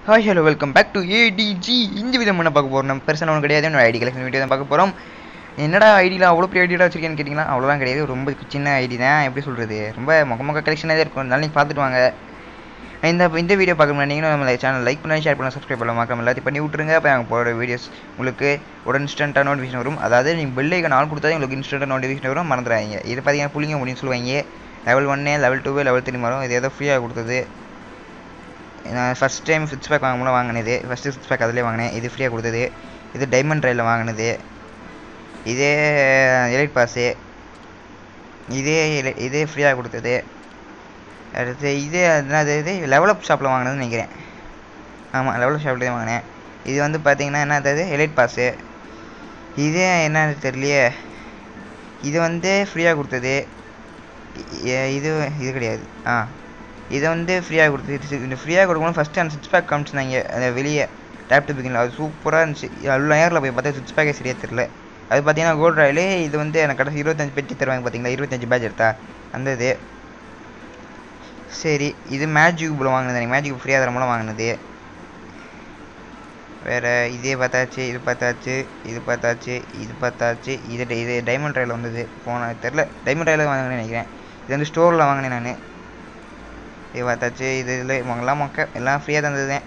Hi hello welcome back to ADG இந்த விதம் என்ன பார்க்க போகிறோம் நம்ம பெருசாக ஒன்றும் கிடையாது என்னோட ஐடி கலெக்ஷன் வீடியோ தான் பார்க்க போகிறோம் என்னடா ஐடியில் அவ்வளோ பெரிய ஐடியா வச்சிருக்கேன்னு கேட்டிங்கன்னா அவ்வளோதான் கிடையாது ரொம்ப சின்ன ஐடி தான் எப்படி சொல்கிறது ரொம்ப மொக்க மொக்க கலெக்ஷனாக தான் இருக்கும் அதனால நீங்கள் பார்த்துட்டு வாங்க இந்த இந்த வீடியோ பார்க்க நீங்களும் நம்ம சேனல் லைக் பண்ணி ஷேர் பண்ண சப்ஸ்கிரைப் பண்ண மறக்காம எல்லாத்தையும் பண்ணி விட்ருங்க அப்போ நாங்கள் போகிற வீடியோஸ் உங்களுக்கு உடனே இன்ஸ்டண்ட்டாக நோட்டிஃபிகேஷன் வரும் அதாவது நீங்கள் பெல் ஐக்கன் ஆல் கொடுத்தா உங்களுக்கு இன்ஸ்டண்ட்டாக நோட்டிஃபிகேஷன் வரும் மறந்துடாதீங்க இது பார்த்தீங்கன்னா புள்ளிங்க முடின்னு சொல்லுவாங்க லெவல் ஒன்று லெவல் டூ லெவல் த்ரீ வரும் இது ஏதோ ஃப்ரீயாக கொடுத்தது நான் ஃபஸ்ட் டைம் சிக்ஸ் பேக் வாங்கும்போது வாங்கினது ஃபஸ்ட்டு சிக்ஸ் பேக் அதிலே வாங்கினேன் இது ஃப்ரீயாக கொடுத்தது இது டைமண்ட் ரயிலில் வாங்கினது இதே எலைட் பாஸு இதே ele- இதே ஃப்ரீயாக கொடுத்தது அடுத்து இதே என்னது இது லெவலப் ஷாப்பில் வாங்கினதுன்னு நினைக்கிறேன் ஆமாம் லெவலப் ஷாப்பில் தான் வாங்கினேன் இது வந்து பார்த்தீங்கன்னா என்னது எலைட் பாஸு இதே என்னன்னு தெரியலையே இது வந்து ஃப்ரீயாக கொடுத்தது இ- இது இது கிடையாது ஆ இதை வந்து ஃப்ரீயாக கொடுத்து இது- இந்த ஃப்ரீயாக கொடுக்கணும் ஃபஸ்ட்டு அந்த சிக்ஸ் பேக் காமிச்சிருந்தாங்க அந்த வெளியே டேப் டு பிகினில் அது சூப்பராக இருந்துச்சு அவ்வளோ நேரில் போய் பார்த்தா சிக்ஸ் பேக்கே சரியாக தெரில அது பார்த்தீங்கன்னா கோல்ட் ராயிலு இது வந்து எனக்கு கடைசி இருபத்தஞ்சு பெட்டி தருவாங்க பார்த்தீங்களா இருபத்தஞ்சு பேட்ச் எடுத்தா அந்த இது சரி இது மேஜிக் பூல வாங்கினது எனக்கு மேஜிக் ஃப்ரீயாக தர மூலம் வாங்கினது வேறு இதே பார்த்தாச்சு இது பார்த்தாச்சு இது பார்த்தாச்சு இது பார்த்தாச்சு இது ட- இது டைமண்ட் ராயில் வந்தது போன தெரில டைமண்ட் ராயில் வாங்கினேன்னு நினைக்கிறேன் இது வந்து ஸ்டோரில் வாங்கினேன் நான் இது பார்த்தாச்சு இது இதில் எல்லாம் மொக்க எல்லாம் ஃப்ரீயாக தந்ததுதான்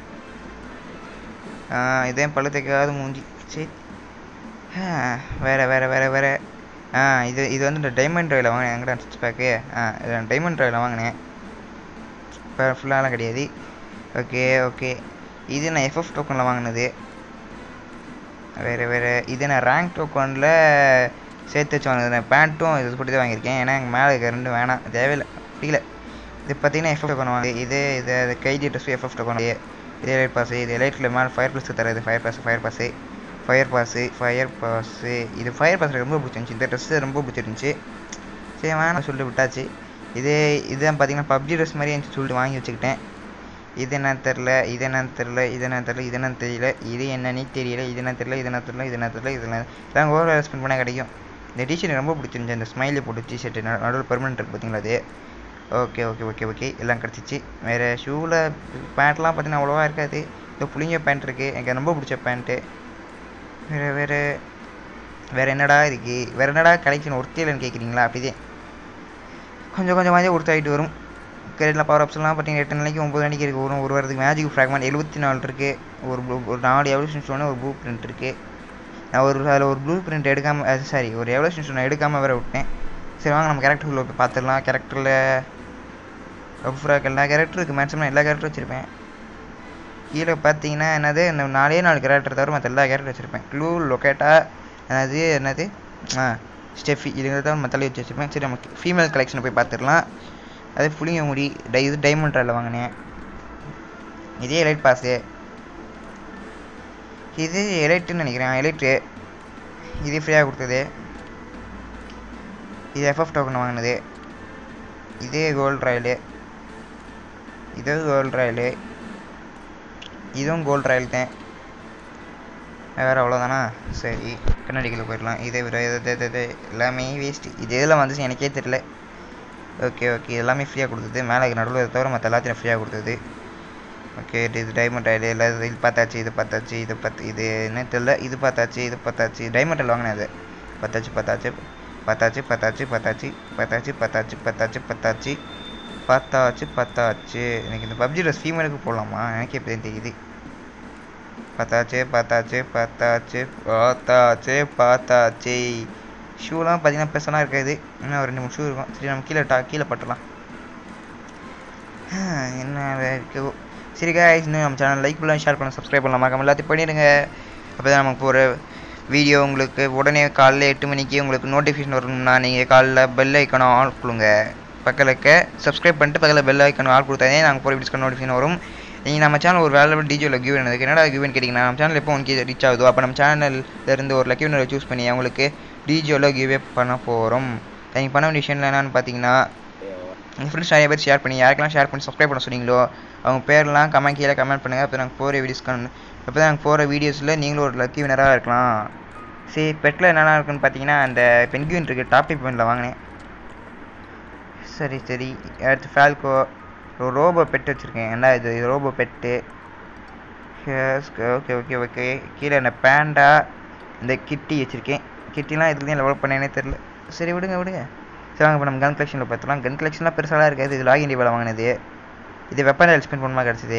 இதே பழு தைக்காத மூஞ்சி சரி ஆ, வேற வேற வேற வேற ஆ இது இது வந்து இந்த டைமண்ட் ராயில் வாங்கினேன் எங்கடா சிக்ஸ் பேக்கு ஆ இது டைமண்ட் ராயில் வாங்கினேன் இப்போ ஃபுல்லாலாம் கிடையாது ஓகே ஓகே இது நான் எஃப்எஃப் டோக்கனில் வாங்கினது வேறு வேறு இது நான் ரேங்க் டோக்கனில் சேர்த்து வச்சு வாங்கினது நான் பேண்ட்டும் இது போட்டு தான் வாங்கியிருக்கேன் ஏன்னா எங்கள் மேலே இருக்க ரெண்டும் வேணாம் தேவையில்லை பிடிக்கல இது பார்த்தீங்கன்னா எஃப்எஃப் டோக்கன் வாங்க இது இது அது கைடி ட்ரெஸ் எஃப்எஃப் டோக்கன் இது எலைட் பாஸ் இது எலைட்டில் மேலே ஃபயர் ப்ளஸ் தராது fire pass fire pass fire pass fire pass இது ஃபயர் பாஸ் ரொம்ப பிடிச்சிருந்துச்சி இந்த ட்ரெஸ்ஸு ரொம்ப பிடிச்சிருந்துச்சி சரி வேணாம் சொல்லிட்டு விட்டாச்சு இது இதுதான் பார்த்தீங்கன்னா பப்ஜி ட்ரெஸ் மாதிரி இருந்துச்சு சொல்லிட்டு வாங்கி வச்சுக்கிட்டேன் இது என்னன்னு தெரில இது என்னன்னு தெரில இது என்னன்னு தெரில இது என்னன்னு தெரியல இது என்னன்னு தெரியல இது என்ன தெரில இது என்ன தெரில இது என்ன தெரில இது என்ன இதெல்லாம் ஓவர் ஸ்பெண்ட் பண்ணால் கிடைக்கும் இந்த டிஷர்ட் ரொம்ப பிடிச்சிருந்துச்சு அந்த ஸ்மைலி போட்டு டிஷர்ட் நடுவில் பெர்மனெண்ட் இருக்கு பார்த்தீங்களா அது ஓகே ஓகே ஓகே ஓகே எல்லாம் கிடச்சிச்சு வேறு ஷூவில் பேண்ட்லாம் பார்த்தீங்கன்னா அவ்வளோவா இருக்காது இந்த புளிங்க பேண்ட் இருக்குது எனக்கு ரொம்ப பிடிச்ச பேண்ட்டு வேறு வேறு வேறு என்னடா இருக்குது வேறு என்னடா கலெக்ஷன் ஒருத்தியிலன்னு கேட்குறீங்களா அப்படிதே கொஞ்சம் கொஞ்சம் கொஞ்சம் ஒருத்தாயிட்டு வரும் கிரெடிட்டில் பவர் அப்ஸ்லாம் பார்த்தீங்கன்னா எட்டு நாளைக்கு ஒம்பது நாளைக்கு இருக்குது வரும் ஒரு வாரத்துக்கு மேஜிக் ஃப்ராக்மெண்ட் எழுபத்தி நாலு இருக்குது ஒரு blue- ஒரு நாலு எவல்யூஷன் ஸ்டோனு ஒரு ப்ளூ பிரிண்ட் இருக்குது நான் ஒரு அதில் ஒரு ப்ளூ பிரிண்ட் எடுக்காமல் அது சாரி ஒரு எவல்யூஷன் ஸ்டோன் எடுக்காமல் வேற விட்டேன் சரி வாங்க நம்ம கேரக்டர் உள்ள போய் பார்த்துடலாம் கேரக்டரில் ஃப்ராக் எல்லா கேரக்டரும் இருக்குது மேக்ஸிமம் எல்லா கேரக்டரும் வச்சுருப்பேன் கீழே பார்த்தீங்கன்னா என்னது இந்த நாலே நாலு கேரக்டர் தவிர மற்ற எல்லா கேரக்டர் வச்சுருப்பேன் க்ளூ லொக்கேட்டா என்னது என்னது ஆ ஸ்டெஃபி இது தான் மற்ற வச்சு வச்சுருப்பேன் சரி நமக்கு ஃபீமேல் கலெக்ஷனை போய் பார்த்துடலாம் அது புளிங்க முடி டை இது டைமண்ட் ராயில் வாங்கினேன் இதே எலைட் பாஸு இது எலைட்டுன்னு நினைக்கிறேன் எலைட்டு இது ஃப்ரீயாக கொடுத்தது இது எஃப்எஃப் டோக்கன் வாங்கினது இதே கோல்ட் ராயலு இது கோல்ட் ராயலு இதுவும் கோல்ட் ராயல் தான் வேறு அவ்வளோதானா சரி கண்ணாடிக்குள்ளே போயிடலாம் இதே விட இது இது- இது- இது எல்லாமே வேஸ்ட்டு இது எதில் வந்துச்சு எனக்கே தெரியல ஓகே ஓகே எல்லாமே ஃப்ரீயாக கொடுத்தது மேலே நடுவில் தவிர மற்ற எல்லாத்தையும் ஃப்ரீயாக கொடுத்தது ஓகே இது டைமண்ட் ஆயில் இல்லை இது இது பார்த்தாச்சு இது பார்த்தாச்சு இது பார்த்து இது என்ன தெரியல இது பார்த்தாச்சு இது பார்த்தாச்சு டைமண்ட் ஆயில் வாங்கினேன் அது பார்த்தாச்சு பார்த்தாச்சு பார்த்தாச்சு பார்த்தாச்சு பார்த்தாச்சு பார்த்தாச்சு பார்த்தாச்சு பார்த்தாச்சு பார்த்தாச்சு பார்த்தாச்சு பார்த்தாச்சு எனக்கு இந்த பப்ஜி ட்ரெஸ் ஃபீமேலுக்கு போடலாமா எனக்கே இப்போ தெரியுது பார்த்தாச்சு பார்த்தாச்சு பார்த்தாச்சு பார்த்தாச்சு பார்த்தாச்சு ஷூலாம் பார்த்தீங்கன்னா பெருசெல்லாம் இருக்காது இன்னும் ஒரு ரெண்டு மூணு ஷூ இருக்கும் சரி நம்ம கீழே டா கீழே பட்டலாம் என்ன இருக்கு சரி guys இன்னும் நம்ம சேனல் லைக் பண்ணலாம் ஷேர் பண்ணலாம் சப்ஸ்கிரைப் பண்ணலாம் மறக்காம எல்லாத்தையும் பண்ணிடுங்க அப்போ தான் நமக்கு ஒரு வீடியோ உங்களுக்கு உடனே காலைல எட்டு மணிக்கு உங்களுக்கு நோட்டிஃபிகேஷன் வரணும்னா நீங்கள் காலைல பெல் ஐக்கனை ஆல் கொடுங்க பக்கத்தில் இருக்க சப்ஸ்கிரைப் பண்ணிட்டு பக்கத்தில் பெல் ஐக்கன் ஆல் கொடுத்தாதே நாங்கள் போகிற வீடியோஸ்க்கு நோட்டிஃபிகேஷன் வரும் நீங்கள் நம்ம சேனல் ஒரு வேலை டிஜியில் கிவ் இருக்குது என்னடா கிவ்னு கேட்டிங்கன்னா நம்ம சேனல் எப்போ உங்களுக்கு ரீச் ஆகுதோ அப்போ நம்ம சேனல்ல இருந்து ஒரு லக்கி வினரை சூஸ் பண்ணி அவங்களுக்கு டிஜியோவில் கிவ்வே பண்ண போகிறோம் நீங்கள் பண்ண வேண்டிய விஷயம் என்னென்னு பார்த்தீங்கன்னா உங்கள் ஃப்ரெண்ட்ஸ் நிறைய பேர் ஷேர் பண்ணி யாருக்கெல்லாம் ஷேர் பண்ணி சப்ஸ்கிரைப் பண்ண சொன்னீங்களோ அவங்க பேர்லாம் கமெண்ட் கீழே கமெண்ட் பண்ணுங்கள் அப்போ நாங்கள் போகிற வீடியோஸ்க்கு அப்போ தான் நாங்கள் போகிற வீடியோஸில் நீங்களும் ஒரு லக்கி வினராக இருக்கலாம் சரி பெட்டில் என்னென்ன இருக்குன்னு பார்த்தீங்கன்னா அந்த பென்குயின் இருக்குது டாபிக் பெனில் வாங்கினேன் சரி சரி அடுத்து ஃபால்கோ ஒரு ரோபோ பெட் வச்சுருக்கேன் என்ன இது robo pet okay okay okay கீழே என்ன பேண்டா இந்த கிட்டி வச்சுருக்கேன் கிட்டிலாம் இதுக்கு தான் லெவலப் பண்ணேனே தெரில சரி விடுங்க விடுங்க சரி வாங்க இப்போ நம்ம கன் கலெக்ஷனில் பார்த்துலாம் கன் கலெக்ஷன்லாம் பெருசாலாம் இருக்காது இது லாகின் டிபாவில் வாங்கினது இது வெப்பன் ராயல் ஸ்பெண்ட் பண்ணுமா கிடச்சிது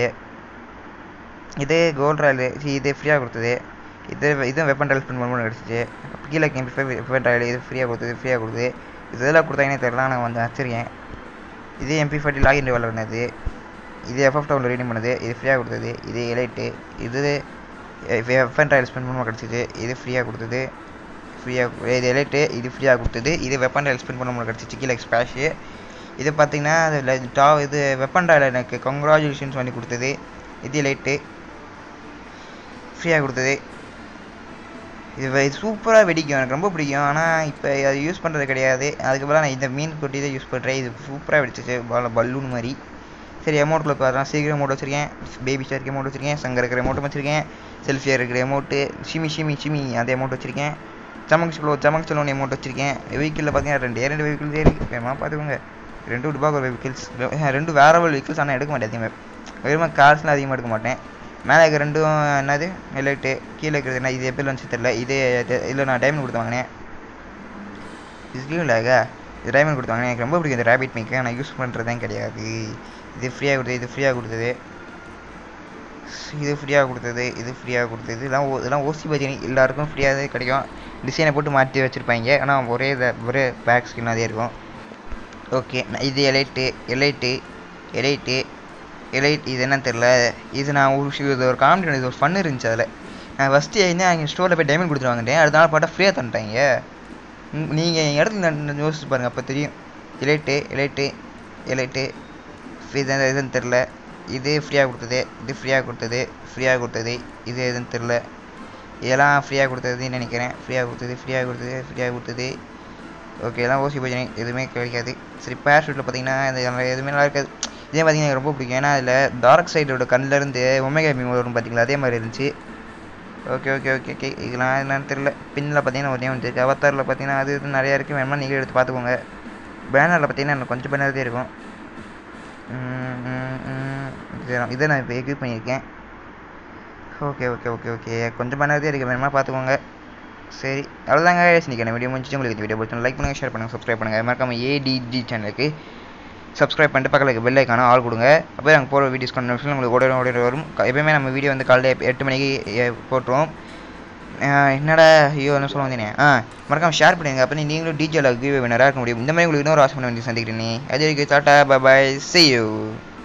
இது கோல்ட் ராயல் இது ஃப்ரீயாக கொடுத்தது இது இதுவும் வெப்பன் ராயல் ஸ்பெண்ட் பண்ணும்போது கிடச்சிச்சு கீழே எம்பி ஃபைவ் வெப்பன் ராயல் இது ஃப்ரீயாக கொடுத்தது ஃப்ரீயாக கொடுத்தது இது இதெல்லாம் கொடுத்தாங்கன்னே தெரில நான் வந்து வச்சிருக்கேன் இது எம்பி ஃபார்ட்டி லாகின் டிபாவில் பண்ணது இது எஃப்எஃப் டவுனில் ரீடிங் பண்ணது இது ஃப்ரீயாக கொடுத்தது இது எலைட்டு இது வெப்பன் ராயல் ஸ்பெண்ட் பண்ணும்போது கிடச்சிது இது ஃப்ரீயாக கொடுத்தது ஃப்ரீயாக இது எலைட்டு இது ஃப்ரீயாக கொடுத்தது இது வெப்பன் ராயல் ஸ்பெண்ட் பண்ணும்போது கிடச்சிச்சு கீழே ஸ்பேஷு இது பார்த்தீங்கன்னா அது டா இது வெப்பன் ராயல் எனக்கு கங்க்ராச்சுலேஷன்ஸ் பண்ணி கொடுத்தது இது லைட்டு ஃப்ரீயாக கொடுத்தது இது வெ- இது சூப்பராக வெடிக்கும் எனக்கு ரொம்ப பிடிக்கும் ஆனால் இப்போ அதை யூஸ் பண்ணுறது கிடையாது அதுக்கப்புறம் நான் இந்த மீன் கொட்டி தான் யூஸ் பண்ணுறேன் இது சூப்பராக வெடிச்சிச்சு பால பல்லூன் மாதிரி சரி அமௌண்ட்டில் பார்த்தா சீக்கிரம் அமௌண்ட் வச்சுருக்கேன் பேபி ஸ்டாருக்கு அமௌண்ட் வச்சுருக்கேன் சங்கர் இருக்கிற அமௌண்ட்டும் வச்சுருக்கேன் செல்ஃபியாக இருக்கிற அமௌண்ட்டு ஷிமி ஷிமி ஷிமி அந்த அமௌண்ட் வச்சுருக்கேன் சமக்கு சொல்லோ சமக்கு சொல்லோன்னு அமௌண்ட் வச்சுருக்கேன் வெஹிக்கிளில் பார்த்தீங்கன்னா ரெண்டு ரெண்டு வெஹிக்கிள்ஸ் இருக்குது வேமா பார்த்துக்கோங்க ரெண்டு டுபாக் வெஹிக்கிள்ஸ் ரெண்டு வேற வெஹிக்கிள்ஸ் ஆனால் எடுக்க மாட்டேன் அதிகமாக வெறும் கார்ஸ்லாம் அதிகமாக எடுக்க மாட்டேன் மேலே இருக்கிற ரெண்டும் என்னது ஹெலைட்டு கீழே இருக்கிறது என்ன இது எப்போ வந்துச்சு தெரில இது இல்லை நான் டைமண்ட் கொடுத்து வாங்கினேன் இதுலேயும் இல்லைங்க இது டைமண்ட் கொடுத்து வாங்கினேன் எனக்கு ரொம்ப பிடிக்கும் இந்த ரேபிட் மேக்க நான் யூஸ் பண்ணுறதே கிடையாது இது ஃப்ரீயாக கொடுத்தது இது ஃப்ரீயாக கொடுத்தது இது ஃப்ரீயாக கொடுத்தது இது ஃப்ரீயாக கொடுத்தது இதெல்லாம் ஓ- இதெல்லாம் ஓசி பஜ்ஜி எல்லாருக்கும் ஃப்ரீயாகவே கிடைக்கும் டிசைனை போட்டு மாற்றி வச்சுருப்பாங்க ஆனால் ஒரே இதை ஒரே பேக் ஸ்கின் அதே இருக்கும் ஓகே இது எலைட்டு எலைட்டு எலைட்டு எலைட் இது என்னன்னு தெரில இது நான் ஒரு ஷி- இது ஒரு காமெடி இது ஒரு ஃபன் இருந்துச்சு அதில் நான் ஃபஸ்ட்டு எழுந்தேன் அங்கே ஸ்டோரில் போய் டைமண்ட் கொடுத்துட்டு வாங்கிட்டேன் அடுத்த நாள் பார்த்தா ஃப்ரீயாக தந்துட்டாங்க நீங்கள் என் இடத்துல நான் யோசிச்சு பாருங்கள் அப்போ தெரியும் எலைட்டு எலைட்டு எலைட்டு இது என்ன- எதுன்னு தெரில இது ஃப்ரீயாக கொடுத்தது இது ஃப்ரீயாக கொடுத்தது ஃப்ரீயாக கொடுத்தது இது எதுன்னு தெரில இதெல்லாம் ஃப்ரீயாக கொடுத்ததுன்னு நினைக்கிறேன் ஃப்ரீயாக கொடுத்தது ஃப்ரீயாக கொடுத்தது ஃப்ரீயாக கொடுத்தது ஓகே எல்லாம் ஓசி பஜனை எதுவுமே கிடைக்காது சரி பேராஷூட்டில் பார்த்தீங்கன்னா இந்த எல்லாம் எதுவுமே நல்லா இருக்காது இதே பார்த்தீங்கன்னா எனக்கு ரொம்ப பிடிக்கும் ஏன்னா அதில் டார்க் சைடோட கண்ணிலேருந்து ஒமேகா மீம் வரும் பார்த்தீங்களா அதே மாதிரி இருந்துச்சு ஓகே ஓகே ஓகே ஓகே இதெல்லாம் என்னன்னு தெரியல பின்னில் பார்த்தீங்கன்னா ஒரே ஒன்று இருக்குது அவத்தாரில் பார்த்தீங்கன்னா அது இது நிறையா இருக்குது வேணுமா நீங்களே எடுத்து பார்த்துக்கோங்க பேனரில் பார்த்தீங்கன்னா எனக்கு கொஞ்சம் பேனர் தான் இருக்கும் ம், ம், ம். இது நான்- இதை நான் இப்போ எக்யூப் பண்ணியிருக்கேன் ஓகே ஓகே ஓகே ஓகே கொஞ்சம் பேனர் தான் இருக்குது வேணுமா பார்த்துக்கோங்க சரி அவ்வளோதாங்க இன்னைக்கு வீடியோ முடிஞ்சு உங்களுக்கு இந்த வீடியோ பிடிச்சா லைக் பண்ணுங்கள் ஷேர் பண்ணுங்கள் சப்ஸ்கிரைப் பண்ணுங்கள் மறக்காம ஏடிஜி சேனலுக்கு சப்ஸ்கிரைப் பண்ணிட்டு பக்கத்தில் இருக்க பெல் ஐக்கான ஆள் கொடுங்க அப்போ நாங்கள் போகிற வீடியோஸ் கண்டிப்பாக உங்களுக்கு உடனே உடனே வரும் க- எப்பயுமே நம்ம வீடியோ வந்து காலையில் எப்- எட்டு மணிக்கு எ, போட்டுருவோம் அஹ் என்னடா ஐயோ என்ன சொல்ல வந்தேனே ஆ மறக்காம ஷேர் பண்ணுங்க அப்போ நீங்களும் டிஜியில் கிவ் வினராக இருக்க முடியும் இந்த மாதிரி உங்களுக்கு இன்னொரு ஆசை பண்ண வேண்டிய சந்திக்கிறேன் நீ அது வரைக்கும் டாட்டா பை பை see you